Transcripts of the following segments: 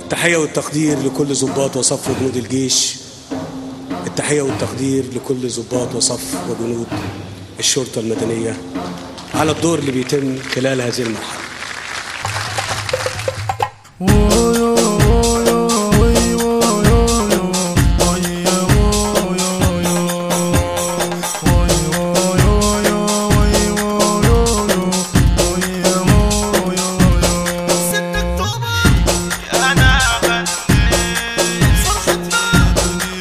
التحية والتقدير لكل ضباط وصف وجنود الجيش التحية والتقدير لكل ضباط وصف وجنود الشرطة المدنية على الدور اللي بيتم خلال هذه المرحلة ست اكتوبر انا فرحتنا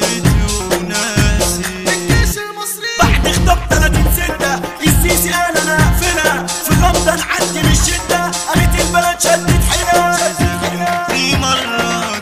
الجيش المصري بعد خطاب 30 ستة السيسي قال انا هقفلها في غمضة نعدي من الشدة قالت البلد شدت حيلها في مرة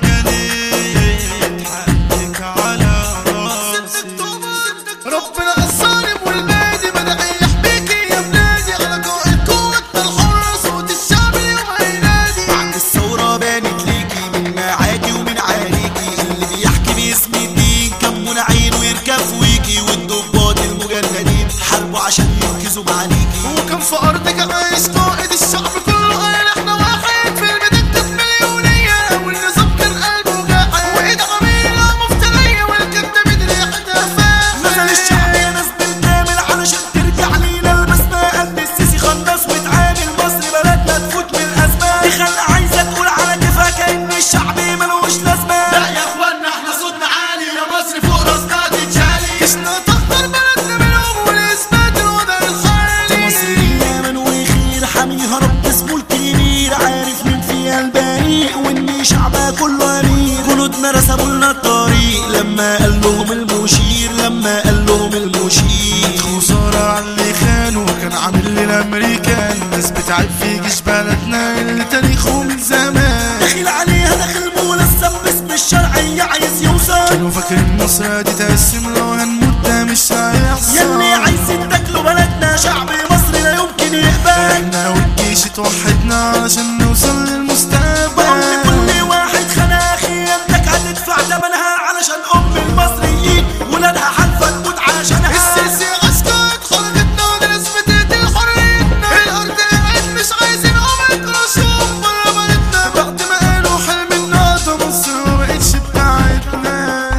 جنيت حقك على راسي ربنا الظالم والبادي بدأ يحميكي يا بلادي على قائد قوتنا الحرة صوت الشعب اليوم هينادي بعد الثورة بانت ليكي من معاكي ومن عاليكي اللي بيحكي باسم الدين كان منعين ويركب فويكي والضباط المجندين حاربوا عشان يركزوا معاليكي وكان في أرضك عايش قائد الشعب كله قال احنا واحد في المدينة مليونية والنظام كان قلبه جاحد وإيد عميلة مفترية والكدابين ريحتها فاحت نزل الشعب يا ناس بالكامل علشان ترجع لينا البسمة قد السيسي خلص وتعامل مصر بلدنا تفوت من الأزمات دي خلق عايزة تقول على كيفها كأن الشعب ملوش لازمة لا يا اخوانا احنا صوتنا عالي يا مصر فوق راسنا تتشالي كشنا تخطر بلدنا منهم والإثبات الوضع الحالي مصر يمن وخير حاميها رب اسمه الكبير عارف مين فيها البريء وان شعبها كله امير جنودنا رسموا لنا الطريق لما قال لهم المشير لما قال لهم المشير خسارة على اللي خانوا كان عامل للأمريكان الناس بتعب في جيش بلدنا اللي تاريخه من زمان داخل عليها داخل ملثم باسم الشرعية عايز يوصل كانوا فاكرين مصر دي تقسم لو هنموت ده مش هيحصل يلي عايزين تاكلوا بلدنا شعب مصر لا يمكن يقبل احنا والجيش اتوحدنا علشان نوصل للمستقبل بقول لكل واحد خناخي انك هتدفع ثمنها علشان ام المصريين ولادها حلفة تموت عشانها السيسي اسكت خرجتنا وناس بتقتل حريتنا الارض قاعد مش عايزين عمرك رسوم بره بلدنا بعد ما قالوا حلم النهضة مصر ما بقتش بتاعتنا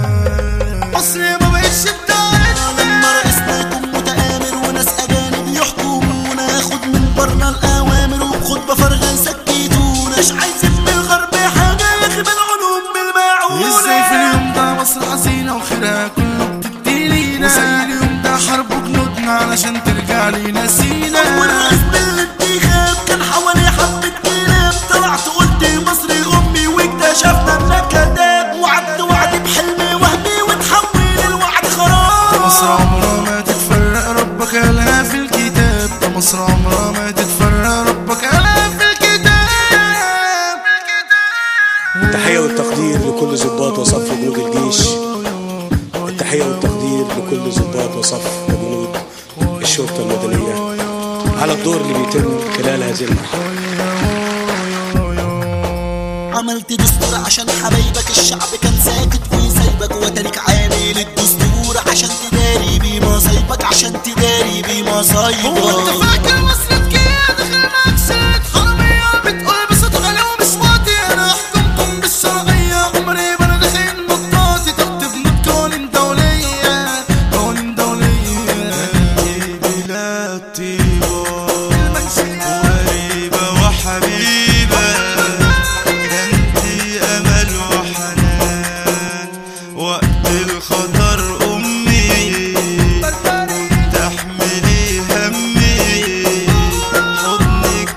مصر ما بقتش بتاعتنا لما رئيسنا يكون متآمر وناس أجانب يحكمونا ياخد من برنا الأوامر وبخطبة فارغة يسكتونا مش عايزين من الغرب حاجة ياخد العلوم بالمعونة ازاي في اليوم ده مصر حزينة وخيرها كله بتدي لينا وزي اليوم ده حرب جنودنا علشان ترجع لينا سينا أول رئيس بالانتخاب كان حوالي حبة كلاب طلعت قلت مصري أمي واكتشفنا إنك كذاب وعدت وعدي بحلم وهمي وتحول الوعد خراب مصر عمرها ما تتفرق ربك قالها في الكتاب ده مصر عمرها ما تتفرق ربك قالها في الكتاب التحية والتقدير لكل ضباط وصف وجنود الجيش التحية والتقدير لكل ضباط وصف وجنود الشرطة المدنية على الدور اللي بيتم خلال هذه المرحلة عملت دستور عشان حبايبك الشعب كان ساكت ويسايبك وتاريخ عامل الدستور عشان تداري بيه مصايبك عشان تداري بيه مصايبك هو انت فاكر مصر كده دخلنا اكسات حرامية بتقول بصوت غالي ومش واطي انا احكمكم بالشرعية عمري ما انا داخل نقاطي تحت بنود قوانين دولية قوانين دولية بلاد طيبة وقريبة وحبيبة ده انتي أمل وحنان وقت الخطر أمي تحملي همي حضنك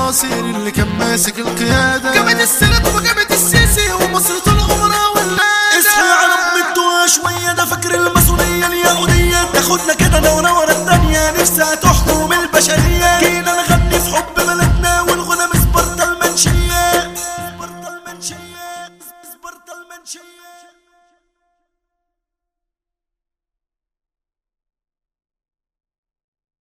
الناصر اللي كان ماسك القيادة جابت السند وجابت السيسي ومصر طول عمرها ولاده اصحى على ام الدوا شوية ده فكر الماسونية اليهودية تاخدنا كده دورة